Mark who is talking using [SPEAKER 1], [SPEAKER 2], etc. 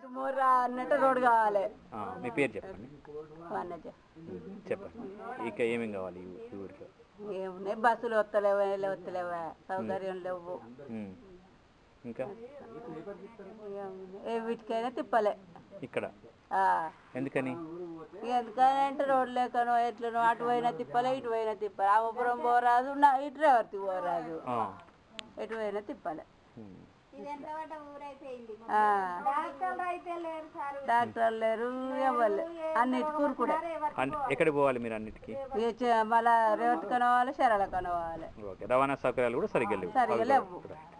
[SPEAKER 1] ఇటు మోర్రా అన్నట్టు రోడ్డు కావాలి
[SPEAKER 2] ఆ, మీ పేరు చెప్పండి
[SPEAKER 1] అన్నట్టు
[SPEAKER 2] చెప్పండి ఇంకా ఏమేమి కావాలి ఈ ఊ- ఈ ఊరిలో
[SPEAKER 1] ఏమున్నాయి బస్సులు వస్తలేవా ఇలా వస్తలేవా సౌకర్యం లేవు
[SPEAKER 2] ఉమ్. ఇంకా
[SPEAKER 1] ఏమున్నాయి? ఏ వీటికైనా తిప్పలే
[SPEAKER 2] ఇక్కడ
[SPEAKER 1] ఆ.
[SPEAKER 2] ఎందుకని
[SPEAKER 1] ఎందుకంటే రోడ్డు లేకనో ఎట్లనో అటు పోయినా తిప్పలే ఇటు పోయినా తిప్పలే రామపురం పోరాదు నా ఇటు రేవర్తి పోరాదు
[SPEAKER 2] ఆ.
[SPEAKER 1] ఎటు పోయినా తిప్పలే
[SPEAKER 2] ఉమ్.
[SPEAKER 1] ఆ. డాక్టర్ లేరు ఎవరు లేరు. అన్నిటి కూరుకుడే
[SPEAKER 2] అన్ని ఎక్కడికి పోవాలి మీరు అన్నిటికీ
[SPEAKER 1] ఇక చే- మళ్ళా రేవతి కనవాలి శరళ కనవాలి
[SPEAKER 2] ఓకే రవాణా సౌకర్యాలు కూడా సరిగ్గా లేవు
[SPEAKER 1] సరిగా లేవు
[SPEAKER 2] రైట్.